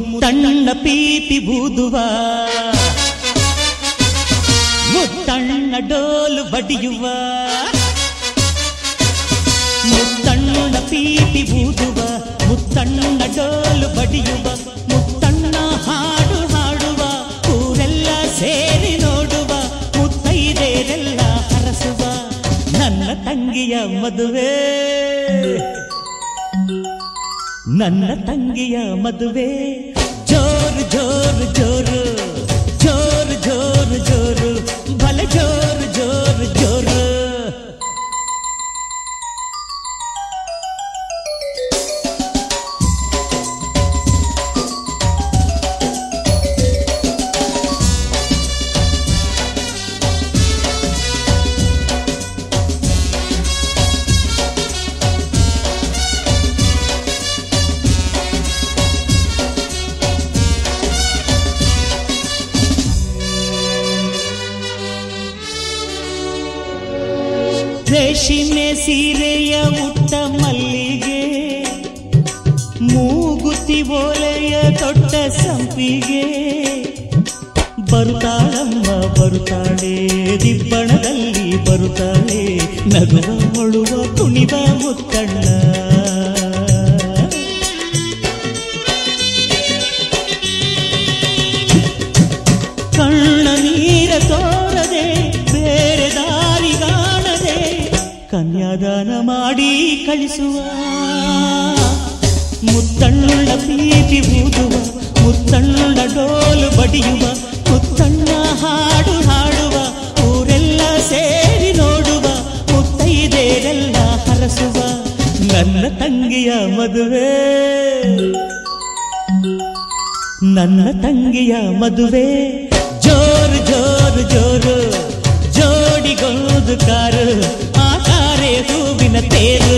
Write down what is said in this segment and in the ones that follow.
ಮುತ್ತಣ್ಣ ಪೀಪಿ ಬೂದುವ ಮುತ್ತಣ್ಣ ಡೋಲು ಬಡಿಯುವ ಮುತ್ತಣ್ಣ ಪೀಪಿ ಬೂದುವ ಮುತ್ತಣ್ಣ ಡೋಲು ಬಡಿಯುವ ಮುತ್ತಣ್ಣ ಹಾಡು ಹಾಡುವ ಊರೆಲ್ಲ ಸೇರಿ ನೋಡುವ ಮುತ್ತೈದೆರೆಲ್ಲ ಹರಸುವ ನನ್ನ ತಂಗಿಯ ಮದುವೆ ನನ್ನ ತಂಗಿಯ ಮದುವೆ ಜೋರು ಜೋರು ಜೋರು ಜೋರು ಜೋರು ಜೋರು ಬಲೆ ಜೋರು ಜೋರು ಜೋರು ರೇಷ್ಮೆ ಸೀರೆಯ ಉಟ್ಟ ಮಲ್ಲಿಗೆ ಮೂಗುತಿ ಓಲೆಯ ದೊಡ್ಡ ಸಂಪಿಗೆ ಬರುತ್ತಾಳಮ್ಮ ಬರುತ್ತಾಳೆ ದಿಬ್ಬಣದಲ್ಲಿ ಬರುತ್ತಾಳೆ ನಗುವ ಹೊಳುವ ಕುಣಿವ ಮುತ್ತಣ್ಣ ಕಣ್ಣ ನೀರ ತೋರದೆ ಬೇರೆ ದಾರಿ ಕಾಣದೆ ಕನ್ಯಾದಾನ ಮಾಡಿ ಕಳಿಸುವ ಮುತ್ತಣ್ಣ ಪ್ರೀತಿ ಊದುವ ಮುತ್ತಣ್ಣ ಡೋಲು ಬಡಿಯುವ ಮುತ್ತಣ್ಣ ಹಾಡು ಹಾಡುವ ಊರೆಲ್ಲ ಸೇರಿ ನೋಡುವ ಮುತ್ತೈದೆರೆಲ್ಲ ಹರಸುವ ನನ್ನ ತಂಗಿಯ ಮದುವೆ ನನ್ನ ತಂಗಿಯ ಮದುವೆ ಜೋರು ಜೋರು ಜೋರು ಜೋಡಿಗೊಂದು ಕಾರು ಆ ಕಾರೇ ಹೂವಿನ ತೇರು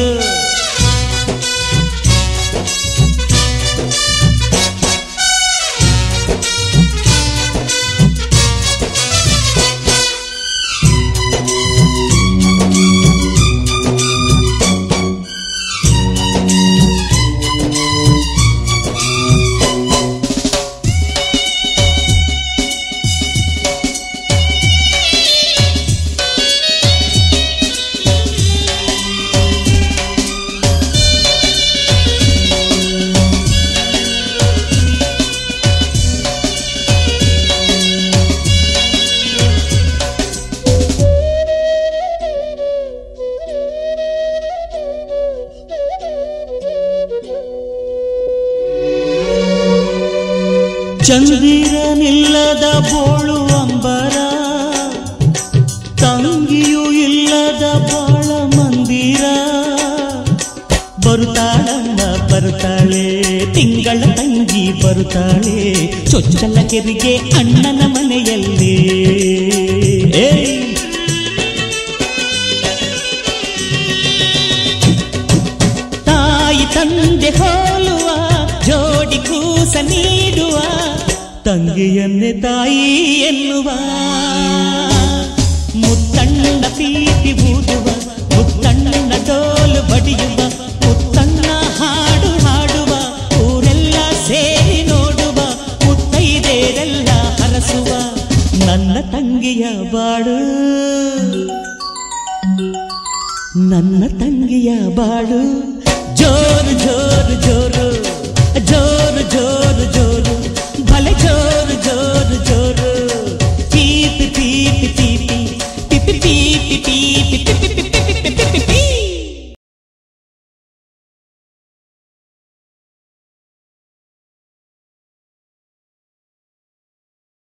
ಚಂದಿರನಿಲ್ಲದ ಬೋಳು ಅಂಬರ ತಂಗಿಯೂ ಇಲ್ಲದ ಬಾಳ ಮಂದಿರ ಬರುತ್ತಾಳಮ್ಮ ಬರುತ್ತಾಳೆ ತಿಂಗಳ ತಂಗಿ ಬರುತ್ತಾಳೆ ಚೊಚ್ಚಲ ಕೆರಿಗೆ ಅಣ್ಣನ ಮನೆಯಲ್ಲಿ ಏಯ್! ತಾಯಿ ತಂದೆ ಹೋಲುವ ಜೋಡಿ ಕೂಸ ನೀಡುವ ತಂಗಿಯನ್ನೇ ತಾಯಿ ಎನ್ನುವ ಮುತ್ತಣ್ಣ ಪೀಪಿ ಬೂದುವ ಮುತ್ತಣ್ಣ ಡೋಲು ಬಡಿಯುವ ಮುತ್ತಣ್ಣ ಹಾಡು ಹಾಡುವ ಊರೆಲ್ಲ ಸೇರಿ ನೋಡುವ ಮುತ್ತೈದೆರೆಲ್ಲ ಹರಸುವ ನನ್ನ ತಂಗಿಯ ಬಾಳು ನನ್ನ ತಂಗಿಯ ಬಾಳು ಜೋರು ಜೋರು ಜೋರು ಜೋರು ಜೋರು ಜೋರು ಭಲೆ ಜೋರು ಜೋರು ಜೋರು ಪೀಪಿ ಪೀಪಿ ಪೀಪಿ ಪಿಪಿ ಪೀಪಿ ಪೀಪಿ